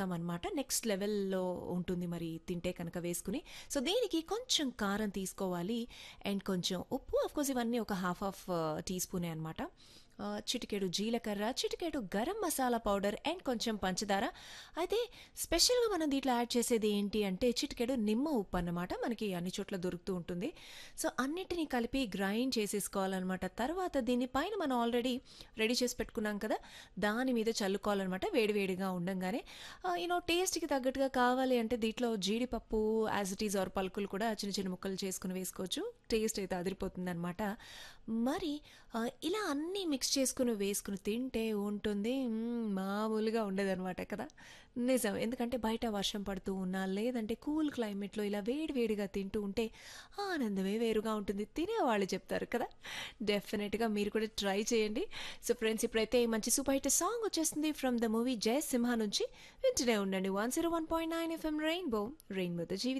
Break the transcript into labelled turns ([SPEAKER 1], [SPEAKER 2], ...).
[SPEAKER 1] చేస్తామన్నమాట నెక్స్ట్ లెవెల్లో ఉంటుంది మరి తింటే కనుక వేసుకుని సో దీనికి కొంచెం కారం తీసుకోవాలి అండ్ కొంచెం ఉప్పు అఫ్ కోర్స్ ఇవన్నీ ఒక హాఫ్ ఆఫ్ టీ స్పూనే అనమాట చిటికెడు జీలకర్ర చిటికెడు గరం మసాలా పౌడర్ అండ్ కొంచెం పంచదార అయితే స్పెషల్గా మనం దీంట్లో యాడ్ చేసేది ఏంటి అంటే చిటికెడు నిమ్మ ఉప్పు అన్నమాట మనకి అన్ని చోట్ల దొరుకుతూ ఉంటుంది సో అన్నిటినీ కలిపి గ్రైండ్ చేసేసుకోవాలన్నమాట తర్వాత దీని పైన మనం ఆల్రెడీ రెడీ చేసి పెట్టుకున్నాం కదా దాని మీద చల్లుకోవాలన్నమాట వేడివేడిగా ఉండంగానే యూనో టేస్ట్కి తగ్గట్టుగా కావాలి అంటే దీంట్లో జీడిపప్పు యాజ్ ఇట్ ఈజ్ ఆర్ పలుకులు కూడా చిన్న చిన్న ముక్కలు చేసుకుని వేసుకోవచ్చు టేస్ట్ అయితే అదిరిపోతుంది అనమాట మరి ఆ, ఇలా అన్నీ మిక్స్ చేసుకుని వేసుకుని తింటే ఉంటుంది మ్మ్, మామూలుగా ఉండదన్నమాట కదా నిజం ఎందుకంటే బయట వర్షం పడుతూ ఉన్నా లేదంటే కూల్ క్లైమేట్లో ఇలా వేడి వేడిగా తింటూ ఉంటే ఆనందమే వేరుగా ఉంటుంది తినేవాళ్ళు చెప్తారు కదా డెఫినెట్గా మీరు కూడా ట్రై చేయండి సో ఫ్రెండ్స్ ఇప్పుడైతే ఈ మంచి సూపర్ హిట్ సాంగ్ వచ్చేస్తుంది from the movie Jaya Simha నుంచి వింటూనే ఉండండి one zero one point nine FM rainbow రెయిన్బోతో జీవితం